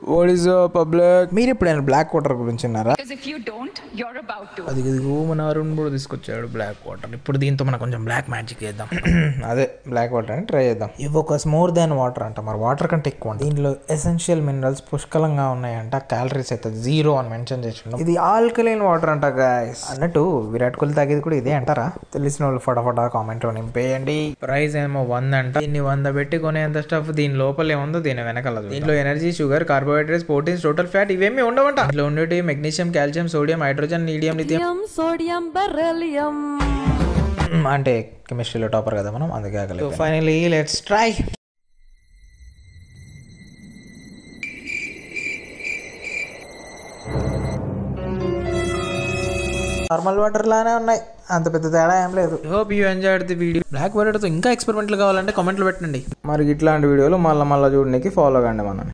What is public మీరు ఎప్పుడైనా black water గురించి విన్నారా Because if you don't, you're about to. అది ఇదిగో మన అరుణ్ కూడా తీసుకొచ్చాడు బ్లాక్ వాటర్ ఇప్పుడు దీంతో మనం కొంచెం బ్లాక్ మ్యాజిక్ చేద్దాం అదే బ్లాక్ వాటర్ అని ట్రై చేద్దాం ఇవి ఒక మోర్ దాన్ వాటర్ అంట మరి వాటర్ కంటే ఎక్కువ అంట. దీంట్లో ఎసెన్షియల్ మినరల్స్ పుష్కలంగా ఉన్నాయంట క్యాలరీస్ అయితే జీరో అని మెన్షన్ చేసిండు ఇది ఆల్కలైన్ వాటర్ అంట గాయస్ అన్నట్టు విరాట్ కోహ్లీ తాగేది కూడా ఇదే అంటారా తెలిసిన వాళ్ళు ఫటాఫటా కామెంట్ లో నింపేయండి ప్రైస్ ఏమో వంద అంట దీన్ని వంద పెట్టి కొనేంత స్టఫ్ దీని లోపల ఏముందో దీని వెనకాల దీంట్లో energy sugar carbohydrates proteins total fat ఇవేమీ ఉండవంట దీంట్లో ఉండేటి మెగ్నీషియం కాల్షియం సోడియం హైడ్రోజన్ నీడియం లిథియం sodium beryllium అంటే కెమిస్ట్రీలో టాపర్ కదా మనం అందుకే ఆగలేదు finally let's try normal water లానే ఉన్నాయి అంత పెద్ద తేడా ఏం లేదు hope you enjoyed the video black వాటర్తో ఇంకా ఎక్స్పెరిమెంట్లు కావాలంటే కామెంట్లు పెట్టండి మరి ఇట్లాంటి వీడియోలు మళ్ళీ మళ్ళీ చూడడానికి ఫాలో కండి మనం